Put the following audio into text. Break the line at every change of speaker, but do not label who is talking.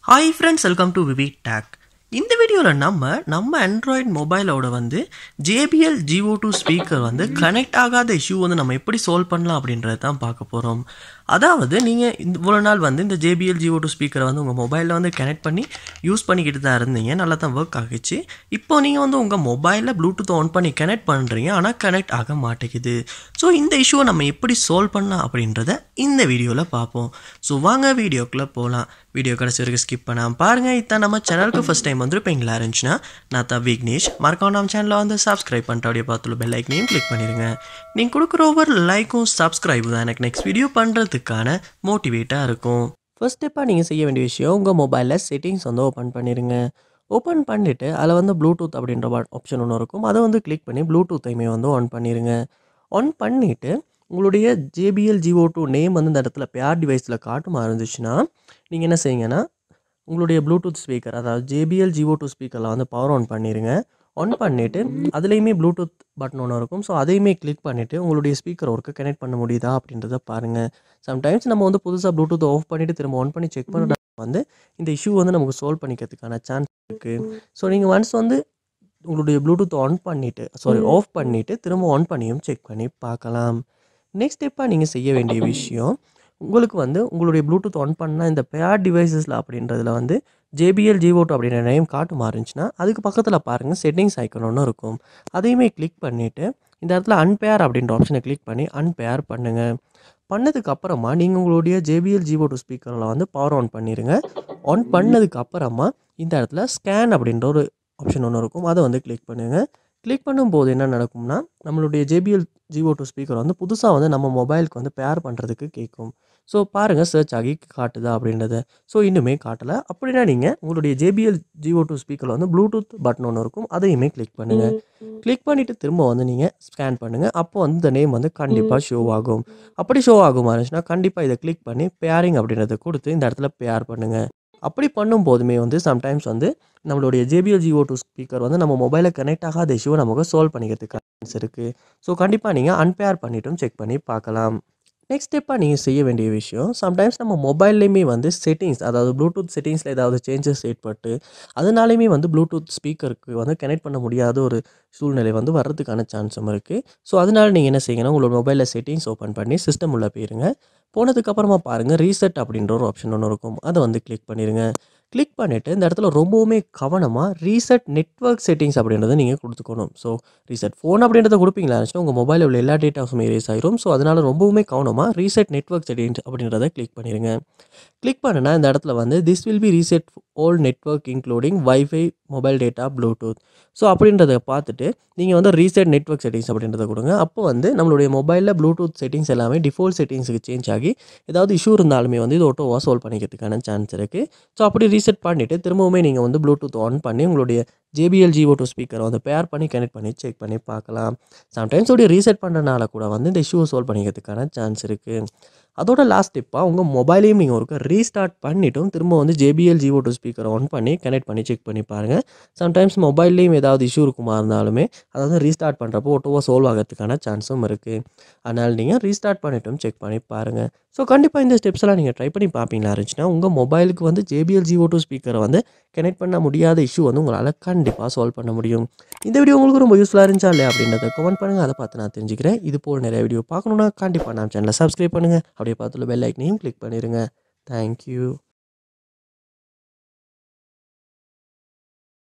hi friends welcome to VV tech இந்த வீடியோவில் நம்ம நம்ம ஆண்ட்ராய்ட் மொபைலோட வந்து ஜேபிஎல் ஜிஓ டூ ஸ்பீக்கர் வந்து கனெக்ட் ஆகாத இஷ்யூ வந்து நம்ம எப்படி சால்வ் பண்ணலாம் அப்படின்றத தான் பார்க்க போகிறோம் அதாவது நீங்கள் இந்த இவ்வளோ நாள் வந்து இந்த ஜேபிஎல் ஜிஓ டூ ஸ்பீக்கரை வந்து உங்கள் மொபைலில் வந்து கனெக்ட் பண்ணி யூஸ் பண்ணிக்கிட்டு தான் இருந்தீங்க நல்லா தான் ஒர்க் ஆகிச்சு இப்போ நீங்கள் வந்து உங்கள் மொபைலில் ப்ளூடூத் ஆன் பண்ணி கனெக்ட் பண்ணுறீங்க ஆனால் கனெக்ட் ஆக மாட்டேங்குது ஸோ இந்த இஷ்யூவை நம்ம எப்படி சால்வ் பண்ணலாம் அப்படின்றத இந்த வீடியோவில் பார்ப்போம் ஸோ வாங்க வீடியோக்குள்ளே போகலாம் வீடியோ கடைசி வரைக்கும் ஸ்கிப் பண்ணாமல் பாருங்கள் இதான் நம்ம சேனலுக்கு ஃபஸ்ட் டைம் வந்துருப்பீங்களா இருந்துச்சுன்னா நான் தான் விக்னேஷ் மறக்காம நம்ம சேனலை வந்து சப்ஸ்கிரைப் பண்ணிட்டு அப்படியே பார்த்துள்ள பெல் ஐக்கனையும் கிளிக் பண்ணிடுங்க நீங்கள் கொடுக்குற ஒவ்வொரு லைக்கும் சப்ஸ்கிரைப் தான் எனக்கு நெக்ஸ்ட் வீடியோ பண்ணுறதுக்கான மோட்டிவேட்டாக இருக்கும் ஃபர்ஸ்ட் ஸ்டெப்பாக நீங்கள் செய்ய வேண்டிய விஷயம் உங்கள் மொபைலில் செட்டிங்ஸ் வந்து ஓப்பன் பண்ணிடுங்க ஓப்பன் பண்ணிவிட்டு அதில் வந்து ப்ளூடூத் அப்படின்ற ஆப்ஷன் ஒன்று இருக்கும் அதை வந்து கிளிக் பண்ணி ப்ளூடூத்தையுமே வந்து ஆன் பண்ணிடுங்க ஆன் பண்ணிவிட்டு உங்களுடைய ஜேபிஎல் ஜிஓ டூ நேம் வந்து இந்த இடத்துல பேர் டிவைஸில் காட்டுமா இருந்துச்சுன்னா நீங்கள் என்ன செய்யுங்கன்னா உங்களுடைய ப்ளூடூத் ஸ்பீக்கர் அதாவது ஜேபிஎல் ஜிஓ டூ ஸ்பீக்கரில் வந்து பவர் ஆன் பண்ணிடுங்க ஆன் பண்ணிவிட்டு அதுலேயுமே ப்ளூடூத் பட்டன் ஒன்று இருக்கும் ஸோ அதையுமே கிளிக் பண்ணிவிட்டு உங்களுடைய ஸ்பீக்கர் ஒர்க்கு கனெக்ட் பண்ண முடியுதா அப்படின்றத பாருங்கள் சம்டைம்ஸ் நம்ம வந்து புதுசாக ப்ளூடூத் ஆஃப் பண்ணிவிட்டு திரும்ப ஆன் பண்ணி செக் பண்ண வந்து இந்த இஷ்யூ வந்து நமக்கு சால்வ் பண்ணிக்கிறதுக்கான சான்ஸ் இருக்குது ஸோ நீங்கள் ஒன்ஸ் வந்து உங்களுடைய ப்ளூடூத் ஆன் பண்ணிவிட்டு சாரி ஆஃப் பண்ணிவிட்டு திரும்ப ஆன் பண்ணியும் செக் பண்ணி பார்க்கலாம் நெக்ஸ்ட் ஸ்டெப்பாக நீங்கள் செய்ய வேண்டிய விஷயம் உங்களுக்கு வந்து உங்களுடைய ப்ளூடூத் ஆன் பண்ணால் இந்த பேர் டிவைசஸில் அப்படின்றதுல வந்து ஜேபிஎல் ஜிஓ டூ அப்படின்ற நேம் காட்டுமா இருந்துச்சுன்னா அதுக்கு பக்கத்தில் பாருங்கள் செட்டிங்ஸ் ஐக்கன் ஒன்று இருக்கும் அதையுமே கிளிக் பண்ணிவிட்டு இந்த இடத்துல அன்பேர் அப்படின்ற ஆப்ஷனை கிளிக் பண்ணி அன்பேர் பண்ணுங்கள் பண்ணதுக்கு அப்புறமா நீங்கள் உங்களுடைய ஜேபிஎல் ஜிஓ டூ ஸ்பீக்கரில் வந்து பவர் ஆன் பண்ணிடுங்க ஆன் பண்ணதுக்கு அப்புறமா இந்த இடத்துல ஸ்கேன் அப்படின்ற ஒரு ஆப்ஷன் ஒன்று இருக்கும் அதை வந்து கிளிக் பண்ணுங்கள் கிளிக் பண்ணும்போது என்ன நடக்கும்னா நம்மளுடைய ஜேபிஎல் ஜிஓ டூ ஸ்பீக்கர் வந்து புதுசாக வந்து நம்ம மொபைலுக்கு வந்து பேர் பண்ணுறதுக்கு கேட்கும் ஸோ பாருங்கள் சர்ச் ஆகி காட்டுதா அப்படின்றத ஸோ இன்னுமே காட்டலை அப்படின்னா நீங்கள் உங்களுடைய ஜேபிஎல் ஜிஓ டூ ஸ்பீக்கரில் வந்து ப்ளூடூத் பட்டன் ஒன்று இருக்கும் அதையுமே கிளிக் பண்ணுங்கள் கிளிக் பண்ணிவிட்டு திரும்ப வந்து நீங்கள் ஸ்கேன் பண்ணுங்கள் அப்போ வந்து இந்த நேம் வந்து கண்டிப்பாக ஷோ ஆகும் அப்படி ஷோ ஆகுமா இருந்துச்சுன்னா கண்டிப்பாக இதை கிளிக் பண்ணி பேரிங் அப்படின்றத கொடுத்து இந்த இடத்துல பேர் பண்ணுங்கள் அப்படி பண்ணும் போதுமே வந்து சம்டைம்ஸ் வந்து நம்மளுடைய ஜேபிஎல் ஜிஓ டூ ஸ்பீக்கர் வந்து நம்ம மொபைலில் கனெக்ட் ஆகாத இஷ்யூவை நமக்கு சால்வ் பண்ணிக்கிறதுக்கு சான்ஸ் இருக்குது ஸோ கண்டிப்பாக நீங்கள் அன்பேர் பண்ணிட்டும் செக் பண்ணி பார்க்கலாம் நெக்ஸ்ட் ஸ்டெப்பாக நீங்கள் செய்ய வேண்டிய விஷயம் சம்டைம்ஸ் நம்ம மொபைல்லையுமே வந்து செட்டிங்ஸ் அதாவது ப்ளூடூத் செட்டிங்ஸில் ஏதாவது சேஞ்சஸ் ஏற்பட்டு அதனாலையுமே வந்து ப்ளூடூத் ஸ்பீக்கருக்கு வந்து கனெக்ட் பண்ண முடியாத ஒரு சூழ்நிலை வந்து வர்றதுக்கான சான்ஸும் இருக்குது ஸோ அதனால் நீங்கள் என்ன செய்யணும் உங்களோட மொபைலில் செட்டிங்ஸ் ஓப்பன் பண்ணி சிஸ்டம் உள்ளே போயிருங்க போனதுக்கப்புறமா பாருங்கள் ரீசெட் அப்படின்ற ஒரு ஆப்ஷன் ஒன்று இருக்கும் அதை வந்து கிளிக் பண்ணிடுங்க கிளிக் பண்ணிவிட்டு இந்த இடத்துல ரொம்பவுமே கவனமாக ரீசெட் நெட்ஒர்க் செட்டிங்ஸ் அப்படின்றத நீங்கள் கொடுத்துக்கணும் ஸோ ரீசெட் ஃபோன் அப்படின்றத கொடுப்பீங்களா இருந்துச்சுன்னா உங்கள் மொபைலில் உள்ள எல்லா டேட்டாஸுமே erase ஆயிரும் ஸோ அதனால் ரொம்பவுமே கவனமாக ரீசெட் நெட்ஒர்க் செட்டிங்ஸ் அப்படின்றத கிளிக் பண்ணிடுங்க கிளிக் பண்ணுனா இந்த இடத்துல வந்து this will be reset old network including WiFi mobile data Bluetooth so அப்படின்றத பார்த்துட்டு நீங்கள் வந்து ரீசெட் நெட்ஒர்க் செட்டிங்ஸ் அப்படின்றத கொடுங்க அப்போ வந்து நம்மளுடைய மொபைலில் ப்ளூடூத் செட்டிங்ஸ் எல்லாமே டிஃபால்ட் செட்டிங்ஸுக்கு சேஞ்ச் ஆகி ஏதாவது இஷ்யூ இருந்தாலுமே வந்து இது ஓட்டோவாக சால்வ் பண்ணிக்கிறதுக்கான சான்ஸ் இருக்குது ஸோ அப்படி ரீசெட் பண்ணிவிட்டு திரும்பவுமே நீங்கள் வந்து ப்ளூடூத் ஆன் பண்ணி உங்களுடைய ஜேபிஎல் ஜிஓ டூ ஸ்பீக்கரை வந்து பேர் பண்ணி கனெக்ட் பண்ணி செக் பண்ணி பார்க்கலாம் சம்டைம்ஸ் அப்படி ரீசெட் பண்ணுறனால கூட வந்து இந்த இஷ்யூவை சால்வ் பண்ணிக்கிறதுக்கான சான்ஸ் இருக்குது அதோட லாஸ்ட் ஸ்டெப்பாக உங்கள் மொபைலையும் நீங்கள் ஒரு ரீஸ்டார்ட் பண்ணிவிட்டும் திரும்ப வந்து ஜேபிஎல் ஜிஓ டூ ஸ்பீக்கரை ஆன் பண்ணி கனெக்ட் பண்ணி செக் பண்ணி பாருங்கள் சம்டைம்ஸ் மொபைல்லையும் ஏதாவது இஷ்யூ இருக்குமா இருந்தாலுமே அதை வந்து ரீஸ்டார்ட் பண்ணுறப்போ ஒட்டோவாக சால்வ் ஆகிறதுக்கான சான்ஸும் இருக்குது அதனால் நீங்கள் ரீஸ்டார்ட் பண்ணிவிட்டும் செக் பண்ணி பாருங்கள் ஸோ கண்டிப்பாக இந்த ஸ்டெப்ஸ் எல்லாம் நீங்கள் ட்ரை பண்ணி பார்ப்பீங்களா இருந்துச்சுன்னா உங்கள் மொபைலுக்கு வந்து ஜேபிஎல் ஜிஓ டூ ஸ்பீக்கரை வந்து கனெக்ட் பண்ண முடியாத இஷ்யூ வந்து உங்களால் கண்டிப்பாக சால்வ் பண்ண முடியும் இந்த வீடியோ உங்களுக்கு ரொம்ப யூஸ்ஃபுல்லாக இருந்துச்சா இல்லையா அப்படின்றத கமெண்ட் பண்ணுங்கள் அதை பார்த்து நான் தெரிஞ்சுக்கிறேன் இது போல் நிறைய வீடியோ பார்க்கணுன்னா கண்டிப்பாக நம்ம சேனலை சப்ஸ்கிரைப் பண்ணுங்கள் அப்படியே பார்த்துள்ள பெல் ஐக்கனையும் கிளிக் பண்ணிடுங்க தேங்க்யூ